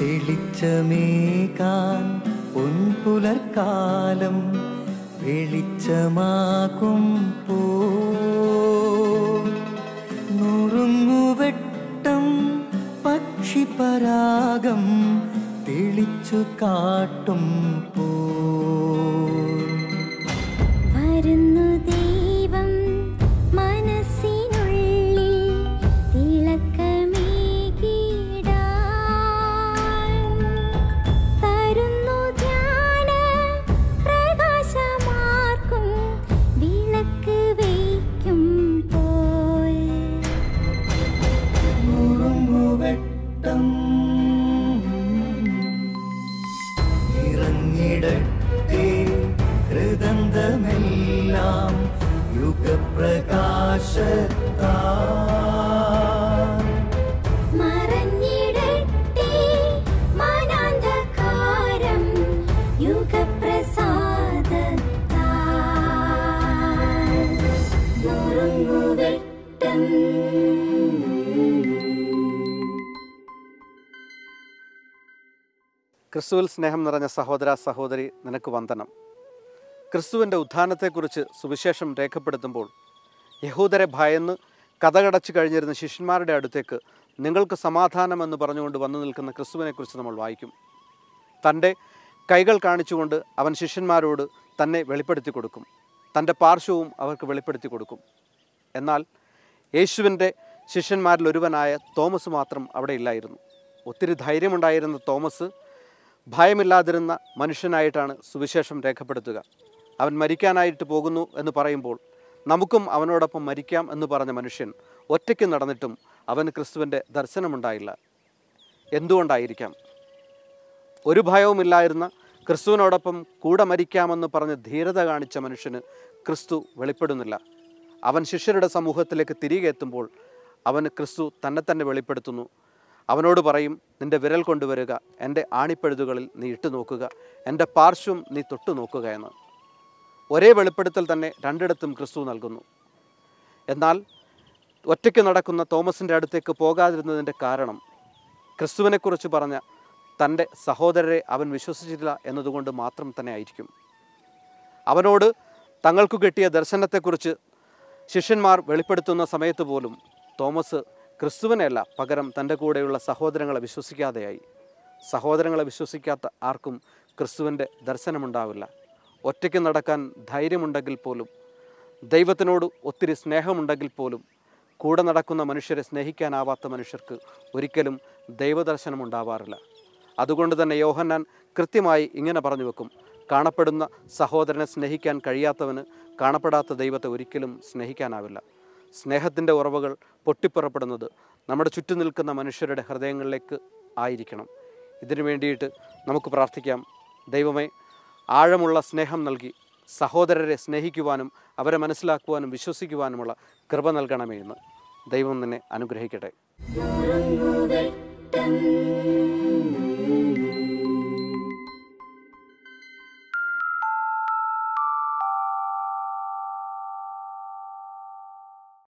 തെളിച്ചമേകാൻ പൊൻപുലർക്കാലം വെളിച്ചമാകും പോ നുറുങ്ങുവെട്ടം പക്ഷിപരാഗം തെളിച്ചു കാട്ടും പോ വരുന്നു ദൈവം മനസ്സിനുള്ളിൽ തിളക്കമേകിടാൻ തരുന്നു ധ്യാന പ്രകാശമാർക്കും വിളക്ക് വയ്ക്കും പോൽ നുറുങ്ങുവെട്ടം ഇറങ്ങിടട്ടെ ഹൃദന്തമെല്ലാം യുഗപ്രകാശത്താ മറഞ്ഞിടട്ടെ മനാന്ധകാരം യുഗപ്രസാദത്താൽ നുറുങ്ങുവെട്ടം ക്രിസ്തുവിൽ സ്നേഹം നിറഞ്ഞ സഹോദര സഹോദരി നിനക്ക് വന്ദനം ക്രിസ്തുവിൻ്റെ ഉത്ഥാനത്തെക്കുറിച്ച് സുവിശേഷം രേഖപ്പെടുത്തുമ്പോൾ യഹൂദരെ ഭയന്ന് കഥകടച്ചു കഴിഞ്ഞിരുന്ന ശിഷ്യന്മാരുടെ അടുത്തേക്ക് നിങ്ങൾക്ക് സമാധാനമെന്ന് പറഞ്ഞുകൊണ്ട് വന്നു നിൽക്കുന്ന ക്രിസ്തുവിനെക്കുറിച്ച് നമ്മൾ വായിക്കും തൻ്റെ കൈകൾ കാണിച്ചുകൊണ്ട് അവൻ ശിഷ്യന്മാരോട് തന്നെ വെളിപ്പെടുത്തി കൊടുക്കും തൻ്റെ പാർശ്വവും അവർക്ക് വെളിപ്പെടുത്തി കൊടുക്കും എന്നാൽ യേശുവിൻ്റെ ശിഷ്യന്മാരിൽ ഒരുവനായ തോമസ് മാത്രം അവിടെ ഇല്ലായിരുന്നു ഒത്തിരി ധൈര്യമുണ്ടായിരുന്ന തോമസ് ഭയമില്ലാതിരുന്ന മനുഷ്യനായിട്ടാണ് സുവിശേഷം രേഖപ്പെടുത്തുക അവൻ മരിക്കാനായിട്ട് പോകുന്നു എന്ന് പറയുമ്പോൾ നമുക്കും അവനോടൊപ്പം മരിക്കാം എന്ന് പറഞ്ഞ മനുഷ്യൻ ഒറ്റയ്ക്ക് നടന്നിട്ടും അവന് ക്രിസ്തുവിൻ്റെ ദർശനമുണ്ടായില്ല എന്തുകൊണ്ടായിരിക്കാം ഒരു ഭയവുമില്ലായിരുന്ന ക്രിസ്തുവിനോടൊപ്പം കൂടെ മരിക്കാമെന്ന് പറഞ്ഞ് ധീരത കാണിച്ച മനുഷ്യന് ക്രിസ്തു വെളിപ്പെടുന്നില്ല അവൻ ശിഷ്യരുടെ സമൂഹത്തിലേക്ക് തിരികെ എത്തുമ്പോൾ അവന് ക്രിസ്തു തന്നെ തന്നെ വെളിപ്പെടുത്തുന്നു അവനോട് പറയും നിന്റെ വിരൽ കൊണ്ടുവരിക എൻ്റെ ആണിപ്പഴുതുകളിൽ നീ ഇട്ടു നോക്കുക എൻ്റെ പാർശ്വം നീ തൊട്ടു നോക്കുക എന്ന് ഒരേ വെളിപ്പെടുത്തൽ തന്നെ രണ്ടിടത്തും ക്രിസ്തു നൽകുന്നു എന്നാൽ ഒറ്റയ്ക്ക് നടക്കുന്ന തോമസിൻ്റെ അടുത്തേക്ക് പോകാതിരുന്നതിൻ്റെ കാരണം ക്രിസ്തുവിനെക്കുറിച്ച് പറഞ്ഞ തൻ്റെ സഹോദരരെ അവൻ വിശ്വസിച്ചില്ല എന്നതുകൊണ്ട് മാത്രം തന്നെ ആയിരിക്കും അവനോട് തങ്ങൾക്ക് കിട്ടിയ ദർശനത്തെക്കുറിച്ച് ശിഷ്യന്മാർ വെളിപ്പെടുത്തുന്ന സമയത്ത് പോലും തോമസ് ക്രിസ്തുവിനെയല്ല പകരം തൻ്റെ കൂടെയുള്ള സഹോദരങ്ങളെ വിശ്വസിക്കാതെയായി സഹോദരങ്ങളെ വിശ്വസിക്കാത്ത ആർക്കും ക്രിസ്തുവിൻ്റെ ദർശനമുണ്ടാവില്ല ഒറ്റയ്ക്ക് നടക്കാൻ ധൈര്യമുണ്ടെങ്കിൽ പോലും ദൈവത്തിനോട് ഒത്തിരി സ്നേഹമുണ്ടെങ്കിൽ പോലും കൂടെ നടക്കുന്ന മനുഷ്യരെ സ്നേഹിക്കാനാവാത്ത മനുഷ്യർക്ക് ഒരിക്കലും ദൈവദർശനം ഉണ്ടാവാറില്ല അതുകൊണ്ട് തന്നെ യോഹന്നാൻ കൃത്യമായി ഇങ്ങനെ പറഞ്ഞു വെക്കും കാണപ്പെടുന്ന സഹോദരനെ സ്നേഹിക്കാൻ കഴിയാത്തവന് കാണപ്പെടാത്ത ദൈവത്തെ ഒരിക്കലും സ്നേഹിക്കാനാവില്ല സ്നേഹത്തിൻ്റെ ഉറവകൾ പൊട്ടിപ്പുറപ്പെടുന്നത് നമ്മുടെ ചുറ്റും നിൽക്കുന്ന മനുഷ്യരുടെ ഹൃദയങ്ങളിലേക്ക് ആയിരിക്കണം ഇതിനു വേണ്ടിയിട്ട് നമുക്ക് പ്രാർത്ഥിക്കാം ദൈവമേ ആഴമുള്ള സ്നേഹം നൽകി സഹോദരരെ സ്നേഹിക്കുവാനും അവരെ മനസ്സിലാക്കുവാനും വിശ്വസിക്കുവാനുമുള്ള കൃപ നൽകണമേ എന്ന് ദൈവം നിന്നെ അനുഗ്രഹിക്കട്ടെ നുറുങ്ങുവെട്ടം